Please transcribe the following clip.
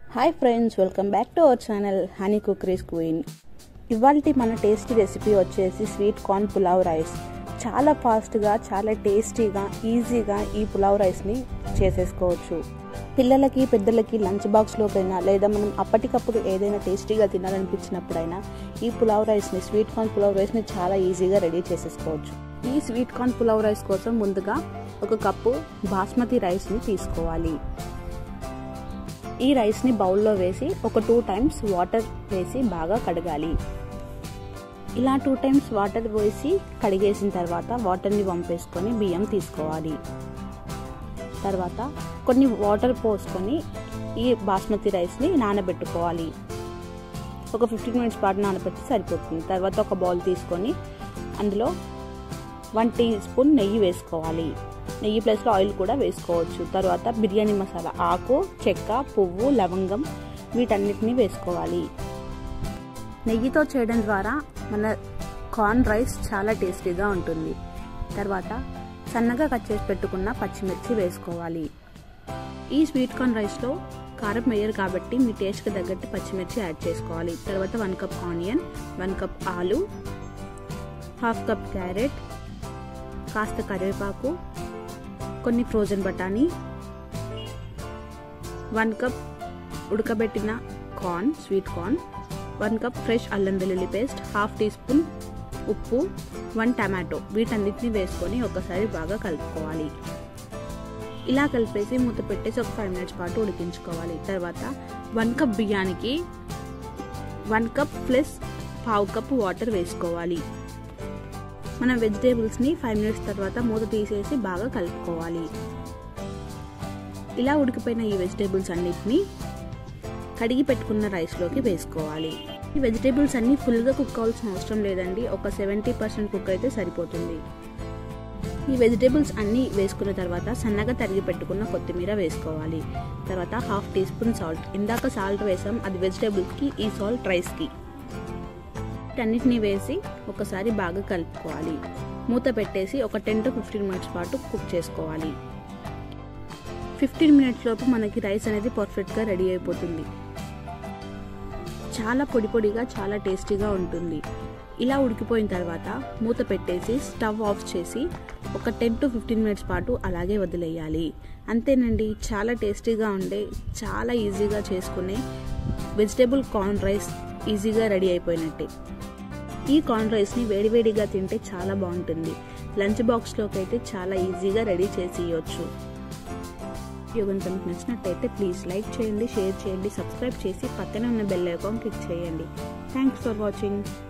hi friends welcome back to our channel honey cookeries queen ఇవాళ మన tasty recipe వచ్చేసి sweet corn pulao rice చాలా ఫాస్ట్గా చాలా టేస్టీగా ఈజీగా ఈ పులావ్ రైస్ని చేసేసుకోవచ్చు పిల్లలకి పెద్దలకి లంచ్ బాక్స్లోకైనా లేదా మనం అప్పటికప్పుడు ఏదైనా టేస్టీగా తినాలనిపించినప్పుడైనా ఈ పులావ్ రైస్ని స్వీట్ కార్న్ పులావ్ రైస్ని చాలా ఈజీగా రెడీ చేసేసుకోవచ్చు ఈ స్వీట్ కార్న్ పులావ్ రైస్ కోసం ముందుగా ఒక కప్పు బాస్మతి రైస్ని తీసుకోవాలి ఈ రైస్ని బౌల్లో వేసి ఒక టూ టైమ్స్ వాటర్ వేసి బాగా కడగాలి ఇలా టూ టైమ్స్ వాటర్ వేసి కడిగేసిన తర్వాత వాటర్ని వంపేసుకొని బియ్యం తీసుకోవాలి తర్వాత కొన్ని వాటర్ పోసుకొని ఈ బాస్మతి రైస్ని నానబెట్టుకోవాలి ఒక ఫిఫ్టీన్ మినిట్స్ పాటు నానబెట్టి సరిపోతుంది తర్వాత ఒక బౌల్ తీసుకొని అందులో వన్ టీ స్పూన్ నెయ్యి వేసుకోవాలి నెయ్యి ప్లస్లో ఆయిల్ కూడా వేసుకోవచ్చు తర్వాత బిర్యానీ మసాలా ఆకు చెక్క పువ్వు లవంగం వీటన్నిటిని వేసుకోవాలి నెయ్యితో చేయడం ద్వారా మన కార్న్ రైస్ చాలా టేస్టీగా ఉంటుంది తర్వాత సన్నగా కట్ చేసి పెట్టుకున్న పచ్చిమిర్చి వేసుకోవాలి ఈ స్వీట్ కార్న్ రైస్లో కారం వేయరు కాబట్టి మీ టేస్ట్కి తగ్గట్టు పచ్చిమిర్చి యాడ్ చేసుకోవాలి తర్వాత one cup onion one cup ఆలు హాఫ్ కప్ క్యారెట్ కాస్త కరివేపాకు కొన్ని ఫ్రోజన్ బఠానీ వన్ కప్ ఉడకబెట్టిన corn sweet corn one cup fresh అల్లం వెల్లుల్లి పేస్ట్ హాఫ్ టీ స్పూన్ ఉప్పు వన్ టమాటో వీటన్నిటిని వేసుకొని ఒకసారి బాగా కలుపుకోవాలి ఇలా కలిపేసి మూత పెట్టేసి ఒక ఫైవ్ మినిట్స్ పాటు ఉడికించుకోవాలి తర్వాత వన్ కప్ బియ్యానికి వన్ కప్ ప్లస్ పావు కప్ వాటర్ వేసుకోవాలి మనం వెజిటేబుల్స్ని ఫైవ్ మినిట్స్ తర్వాత మూత తీసేసి బాగా కలుపుకోవాలి ఇలా ఉడికిపోయిన ఈ వెజిటేబుల్స్ అన్నిటిని కడిగి పెట్టుకున్న రైస్లోకి వేసుకోవాలి ఈ వెజిటేబుల్స్ అన్నీ ఫుల్గా కుక్ అవ్వాల్సిన అవసరం లేదండి ఒక సెవెంటీ పర్సెంట్ కుక్ అయితే సరిపోతుంది ఈ వెజిటేబుల్స్ అన్నీ వేసుకున్న తర్వాత సన్నగా తరిగి పెట్టుకున్న కొత్తిమీర వేసుకోవాలి తర్వాత హాఫ్ టీ స్పూన్ సాల్ట్ ఇందాక సాల్ట్ వేసాం అది వెజిటేబుల్స్కి ఈ సాల్ట్ రైస్కి వీటన్నిటిని వేసి ఒకసారి బాగా కలుపుకోవాలి మూత పెట్టేసి ఒక టెన్ టు ఫిఫ్టీన్ మినిట్స్ పాటు కుక్ చేసుకోవాలి ఫిఫ్టీన్ మినిట్స్ లోపు మనకి రైస్ అనేది పర్ఫెక్ట్గా రెడీ అయిపోతుంది చాలా పొడి పొడిగా చాలా టేస్టీగా ఉంటుంది ఇలా ఉడికిపోయిన తర్వాత మూత పెట్టేసి స్టవ్ ఆఫ్ చేసి ఒక టెన్ టు ఫిఫ్టీన్ మినిట్స్ పాటు అలాగే వదిలేయాలి అంతేనండి చాలా టేస్టీగా ఉండే చాలా ఈజీగా చేసుకునే వెజిటేబుల్ కార్న్ రైస్ ఈజీగా రెడీ అయిపోయినట్టే ఈ కార్న్ రైస్ని వేడివేడిగా తింటే చాలా బాగుంటుంది లంచ్ బాక్స్లోకి అయితే చాలా ఈజీగా రెడీ చేసి ఇవ్వచ్చు యోగం మీకు నచ్చినట్టయితే ప్లీజ్ లైక్ చేయండి షేర్ చేయండి సబ్స్క్రైబ్ చేసి పక్కనే ఉన్న బెల్ ఐకాన్ క్లిక్ చేయండి థ్యాంక్స్ ఫర్ వాచింగ్